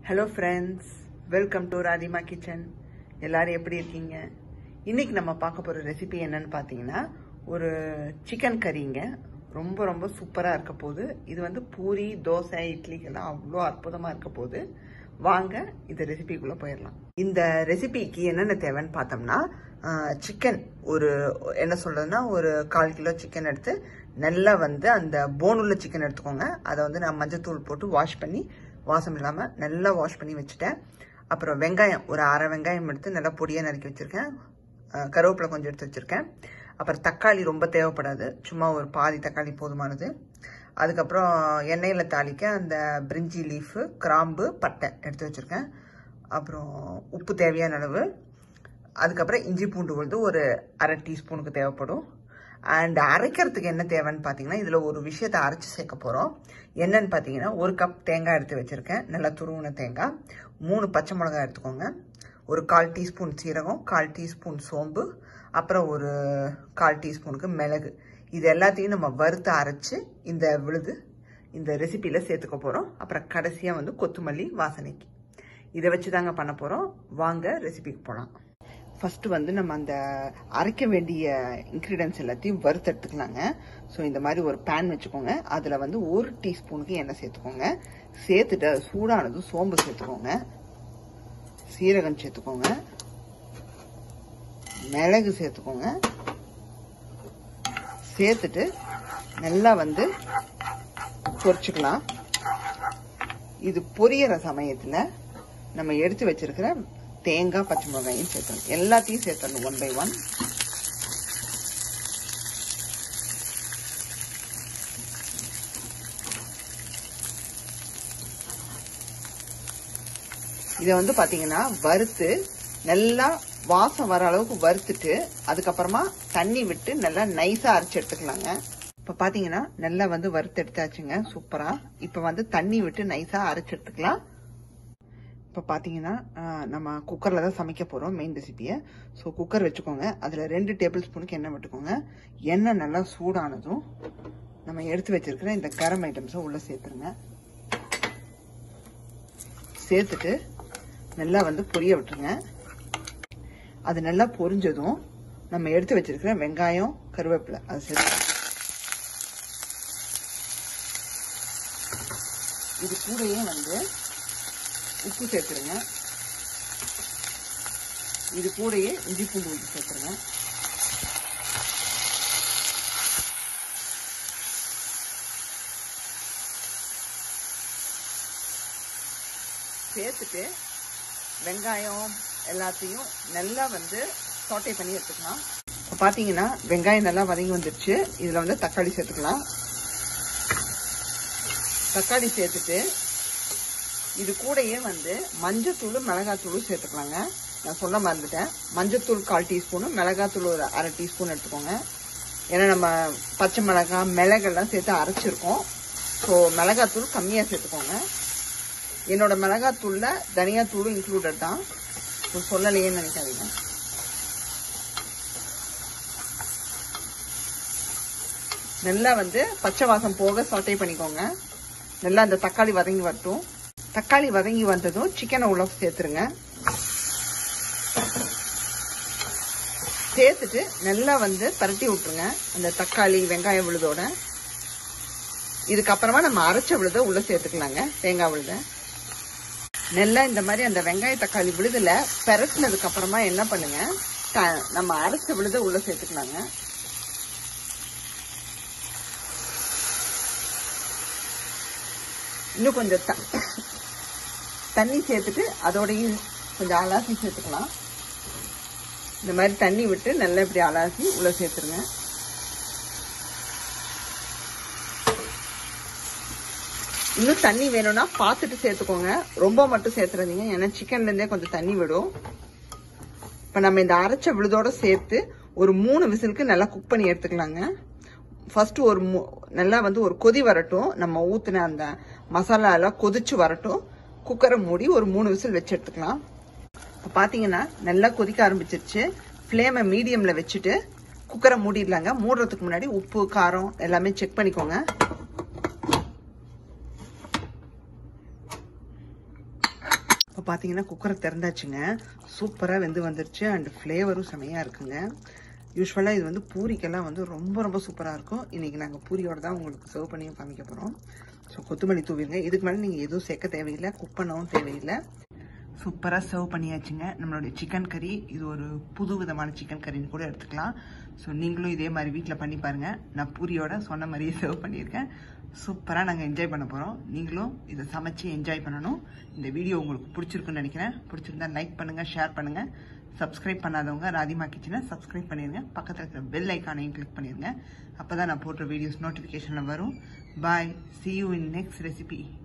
hello friends welcome to Radhima kitchen எல்லாரும் எப்படி இருக்கீங்க இன்னைக்கு நம்ம பார்க்க போகிற ரெசிபி என்னன்னு பார்த்தீங்கன்னா ஒரு சிக்கன் கறிங்க ரொம்ப ரொம்ப சூப்பராக இருக்க போகுது இது வந்து பூரி தோசை இட்லிக்கெல்லாம் அவ்வளோ அற்புதமாக இருக்க போகுது வாங்க இந்த ரெசிபிக்குள்ளே போயிடலாம் இந்த ரெசிபிக்கு என்னென்ன தேவைன்னு பார்த்தோம்னா சிக்கன் ஒரு என்ன சொல்றதுன்னா ஒரு கால் கிலோ சிக்கன் எடுத்து நல்லா வந்து அந்த போனுள்ள சிக்கன் எடுத்துக்கோங்க அதை வந்து நான் மஞ்சத்தூள் போட்டு வாஷ் பண்ணி வாசம் இல்லாமல் நல்லா வாஷ் பண்ணி வச்சுட்டேன் அப்புறம் வெங்காயம் ஒரு அரை வெங்காயம் எடுத்து நல்லா பொடியாக நறுக்கி வச்சுருக்கேன் கருவேப்பிலை கொஞ்சம் எடுத்து வச்சுருக்கேன் அப்புறம் தக்காளி ரொம்ப தேவைப்படாது சும்மா ஒரு பாதி தக்காளி போதுமானது அதுக்கப்புறம் எண்ணெயில் தாளிக்க அந்த பிரிஞ்சி லீஃபு கிராம்பு பட்டை எடுத்து வச்சுருக்கேன் அப்புறம் உப்பு தேவையான அளவு அதுக்கப்புறம் இஞ்சி பூண்டு விழுது ஒரு அரை டீஸ்பூனுக்கு தேவைப்படும் அண்ட் அரைக்கிறதுக்கு என்ன தேவைன்னு பார்த்தீங்கன்னா இதில் ஒரு விஷயத்தை அரைச்சி சேர்க்க போகிறோம் என்னன்னு பார்த்தீங்கன்னா ஒரு கப் தேங்காய் எடுத்து வச்சுருக்கேன் நல்லா துருவின தேங்காய் மூணு பச்சை மிளகாய் எடுத்துக்கோங்க ஒரு கால் டீஸ்பூன் சீரகம் கால் டீஸ்பூன் சோம்பு அப்புறம் ஒரு கால் டீஸ்பூனுக்கு மிளகு இது எல்லாத்தையும் நம்ம வறுத்து அரைச்சி இந்த விழுது இந்த ரெசிப்பியில் சேர்த்துக்க போகிறோம் அப்புறம் கடைசியாக வந்து கொத்தமல்லி வாசனைக்கு இதை வச்சு தாங்க பண்ண போகிறோம் வாங்க ரெசிபிக்கு போகலாம் ஃபஸ்ட்டு வந்து நம்ம அந்த அரைக்க வேண்டிய இன்க்ரீடியன்ஸ் எல்லாத்தையும் வறுத்தெடுத்துக்கலாங்க ஸோ இந்த மாதிரி ஒரு பேன் வச்சுக்கோங்க அதில் வந்து ஒரு டீஸ்பூனுக்கு எண்ணெய் சேர்த்துக்கோங்க சேர்த்துட்டு அது சூடானதும் சோம்பு சேர்த்துக்கோங்க சீரகம் சேர்த்துக்கோங்க மிளகு சேர்த்துக்கோங்க சேர்த்துட்டு நல்லா வந்து பொரிச்சுக்கலாம் இது பொரியற சமயத்தில் நம்ம எடுத்து வச்சிருக்கிற தேங்காய் பச்சை மிளகாயும் சேர்த்தணும் எல்லாத்தையும் சேர்த்தணும் ஒன் பை ஒன் இதை வந்து பார்த்தீங்கன்னா வறுத்து நல்லா வாசம் வர அளவுக்கு வறுத்துட்டு அதுக்கப்புறமா தண்ணி விட்டு நல்லா நைஸாக அரைச்சி எடுத்துக்கலாங்க இப்போ பார்த்தீங்கன்னா நல்லா வந்து வறுத்து எடுத்தாச்சுங்க சூப்பராக இப்போ வந்து தண்ணி விட்டு நைஸாக அரைச்சி எடுத்துக்கலாம் இப்போ பார்த்தீங்கன்னா நம்ம குக்கரில் தான் சமைக்க போகிறோம் மெயின் ரெசிபியை ஸோ குக்கர் வச்சுக்கோங்க அதில் ரெண்டு டேபிள் ஸ்பூனுக்கு எண்ணெய் விட்டுக்கோங்க எண்ணெய் நல்லா சூடானதும் நம்ம எடுத்து வச்சிருக்கிற இந்த கரம் ஐட்டம்ஸை உள்ளே சேர்த்துருங்க சேர்த்துட்டு நல்லா வந்து பொரிய விட்டுருங்க அது நல்லா பொரிஞ்சதும் நம்ம எடுத்து வச்சிருக்கிற வெங்காயம் கருவேப்பிலை அதை சேர்த்து இது கூடயே வந்து உப்பு சேர்த்துருங்க இது கூடயே இஞ்சி பூண்டு உப்பு சேர்த்துருங்க சேர்த்துட்டு வெங்காயம் எல்லாத்தையும் நல்லா வந்து சோட்டை பண்ணி எடுத்துக்கலாம் இப்போ பார்த்தீங்கன்னா வெங்காயம் நல்லா வதங்கி வந்துருச்சு இதில் வந்து தக்காளி சேர்த்துக்கலாம் தக்காளி சேர்த்துட்டு இது கூடயே வந்து மஞ்சத்தூள் மிளகாத்தூள் சேர்த்துக்கலாங்க நான் சொல்ல மறந்துட்டேன் மஞ்சத்தூள் கால் டீஸ்பூனு மிளகாத்தூள் ஒரு அரை டீஸ்பூன் எடுத்துக்கோங்க ஏன்னா நம்ம பச்சை மிளகாய் மிளகெல்லாம் சேர்த்து அரைச்சிருக்கோம் ஸோ மிளகாத்தூள் கம்மியாக சேர்த்துக்கோங்க என்னோட மிளகாத்தூளில் தனியாத்தூளும் இன்க்ளூடட் தான் ஸோ சொல்லலையேன்னு நினைக்காதீங்க நல்லா வந்து பச்சை வாசம் போக சொட்டை பண்ணிக்கோங்க நல்லா அந்த தக்காளி வதங்கி வரட்டும் தக்காளி வதங்கி வந்ததும் சிக்கனை உள்ள சேர்த்துருங்க சேர்த்துட்டு நல்லா வந்து பரட்டி விட்டுருங்க அந்த தக்காளி வெங்காயம் விழுதோட இதுக்கப்புறமா நம்ம அரைச்ச விழுத உள்ள சேர்த்துக்கலாங்க தேங்காய் விழுத நல்லா இந்த மாதிரி அந்த வெங்காய தக்காளி விழுதுல பெரட்டினதுக்கு அப்புறமா என்ன பண்ணுங்க நம்ம அரைச்ச விழுத உள்ள சேர்த்துக்கலாங்க இன்னும் கொஞ்சம் தண்ணி சேர்த்துட்டு அதோடையும் கொஞ்சம் அலாசி சேர்த்துக்கலாம் இந்த மாதிரி தண்ணி விட்டு நல்லா இப்படி அலாசி உள்ள சேர்த்துருங்க இன்னும் தண்ணி வேணும்னா பார்த்துட்டு சேர்த்துக்கோங்க ரொம்ப மட்டும் சேர்த்துறாதீங்க ஏன்னா சிக்கன்லேருந்தே கொஞ்சம் தண்ணி விடும் இப்போ நம்ம இந்த அரைச்ச விழுதோட சேர்த்து ஒரு மூணு விசிலுக்கு நல்லா குக் பண்ணி எடுத்துக்கலாங்க ஃபஸ்ட்டு ஒரு நல்லா வந்து ஒரு கொதி வரட்டும் நம்ம ஊற்றின அந்த மசாலா எல்லாம் கொதிச்சு வரட்டும் குக்கரை மூடி ஒரு மூணு விசில் வச்சு எடுத்துக்கலாம் இப்போ பார்த்தீங்கன்னா நல்லா கொதிக்க ஆரம்பிச்சிருச்சு ஃப்ளேமை மீடியமில் வச்சுட்டு குக்கரை மூடிடலாங்க மூடுறதுக்கு முன்னாடி உப்பு காரம் எல்லாமே செக் பண்ணிக்கோங்க இப்போ பார்த்தீங்கன்னா குக்கரை திறந்தாச்சுங்க சூப்பராக வெந்து வந்துருச்சு அண்ட் ஃப்ளேவரும் செமையாக இருக்குங்க யூஸ்வலாக இது வந்து பூரிக்கெல்லாம் வந்து ரொம்ப ரொம்ப சூப்பராக இருக்கும் இன்றைக்கி நாங்கள் பூரியோட தான் உங்களுக்கு சர்வ் பண்ணியும் காமிக்க போகிறோம் ஸோ கொத்தமல்லி தூவிடுங்க இதுக்கு மேலே நீங்கள் எதுவும் சேர்க்க தேவையில்லை குக் பண்ணவும் தேவையில்லை சூப்பராக சர்வ் பண்ணியாச்சுங்க நம்மளுடைய சிக்கன் கறி இது ஒரு புது விதமான சிக்கன் கறின்னு கூட எடுத்துக்கலாம் ஸோ நீங்களும் இதே மாதிரி வீட்டில் பண்ணி பாருங்கள் நான் பூரியோட சொன்ன மாதிரியே சர்வ் பண்ணியிருக்கேன் சூப்பராக நாங்கள் என்ஜாய் பண்ண போகிறோம் நீங்களும் இதை சமைச்சு என்ஜாய் பண்ணணும் இந்த வீடியோ உங்களுக்கு பிடிச்சிருக்குன்னு நினைக்கிறேன் பிடிச்சிருந்தா லைக் பண்ணுங்கள் ஷேர் பண்ணுங்கள் சப்ஸ்கிரைப் பண்ணாதவங்க ராதிமா கிச்சனை சப்ஸ்கிரைப் பண்ணிடுங்க பக்கத்தில் இருக்கிற பெல் ஐக்கானையும் கிளிக் பண்ணிடுங்க அப்போ தான் நான் போடுற வீடியோஸ் நோட்டிஃபிகேஷனில் வரும் bye see you in next recipe